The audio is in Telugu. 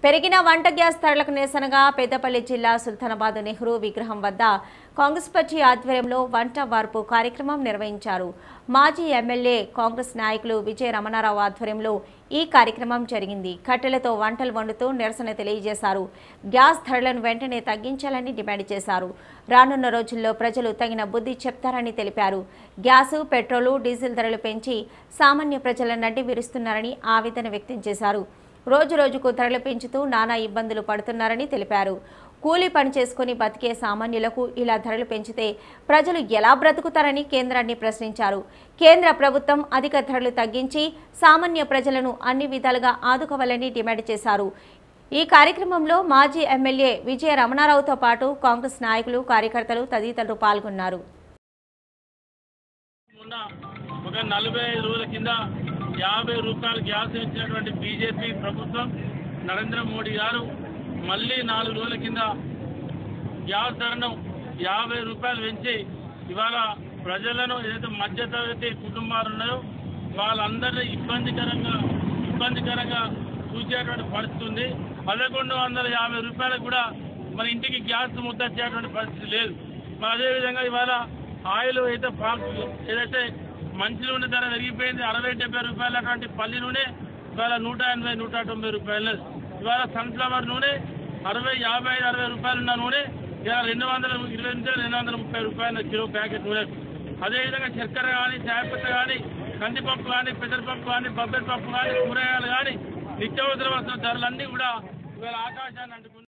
పెరిగిన వంట గ్యాస్ ధరలకు నిరసనగా పెద్దపల్లి జిల్లా సుల్తానాబాద్ నెహ్రూ విగ్రహం వద్ద కాంగ్రెస్ పార్టీ ఆధ్వర్యంలో వంట వార్పు కార్యక్రమం నిర్వహించారు మాజీ ఎమ్మెల్యే కాంగ్రెస్ నాయకులు విజయ రమణారావు ఆధ్వర్యంలో ఈ కార్యక్రమం జరిగింది కట్టెలతో వంటలు వండుతూ నిరసన తెలియజేశారు గ్యాస్ ధరలను వెంటనే తగ్గించాలని డిమాండ్ చేశారు రానున్న రోజుల్లో ప్రజలు తగిన బుద్ధి చెప్తారని తెలిపారు గ్యాసు పెట్రోలు డీజిల్ ధరలు పెంచి సామాన్య ప్రజల నడ్డి విరుస్తున్నారని ఆవేదన వ్యక్తం చేశారు రోజు రోజుకు ధరలు పెంచుతూ నానా ఇబ్బందులు పడుతున్నారని తెలిపారు కూలీ పని చేసుకుని బతికే సామాన్యులకు ఇలా ధరలు పెంచితే ప్రజలు ఎలా బ్రతుకుతారని కేంద్రాన్ని ప్రశ్నించారు కేంద్ర ప్రభుత్వం అధిక ధరలు తగ్గించి సామాన్య ప్రజలను అన్ని విధాలుగా ఆదుకోవాలని డిమాండ్ చేశారు ఈ కార్యక్రమంలో మాజీ ఎమ్మెల్యే విజయ రమణారావుతో పాటు కాంగ్రెస్ నాయకులు కార్యకర్తలు తదితరులు పాల్గొన్నారు మొన్న ఒక నలభై ఐదు రోజుల కింద యాభై రూపాయలు గ్యాస్ ఇచ్చినటువంటి బీజేపీ ప్రభుత్వం నరేంద్ర మోడీ గారు మళ్ళీ నాలుగు రోజుల కింద గ్యాస్ ధరను యాభై రూపాయలు పెంచి ఇవాళ ప్రజలను ఏదైతే మధ్యతరగతి కుటుంబాలు ఉన్నాయో వాళ్ళందరినీ ఇబ్బందికరంగా ఇబ్బందికరంగా చూసేటువంటి పరిస్థితి ఉంది పదకొండు వందల యాభై రూపాయలకు కూడా మన ఇంటికి గ్యాస్ ముద్దచ్చేటువంటి పరిస్థితి లేదు మరి అదేవిధంగా ఇవాళ ఆయిల్ అయితే పాక్ ఏదైతే మంచి నూనె ధర పెరిగిపోయింది అరవై డెబ్బై రూపాయలు అటువంటి పల్లి నూనె ఇవాళ నూట ఎనభై నూట తొంభై రూపాయలు ఇవాళ సన్ఫ్లవర్ నూనె అరవై యాభై ఐదు అరవై రూపాయలు ఉన్న నూనె ఇలా రెండు వందల ఇరవై నుంచి రెండు వందల ముప్పై రూపాయల కిలో ప్యాకెట్ నూనె అదేవిధంగా చక్కెర కానీ చాయపత్త కానీ కందిపప్పు కానీ పెసరపప్పు కానీ బొబ్బరి పప్పు కానీ కూరగాయలు కానీ నిత్యావసర వస్తున్న ధరలన్నీ కూడా ఇవాళ ఆకాశాన్ని అంటుకుంటున్నాయి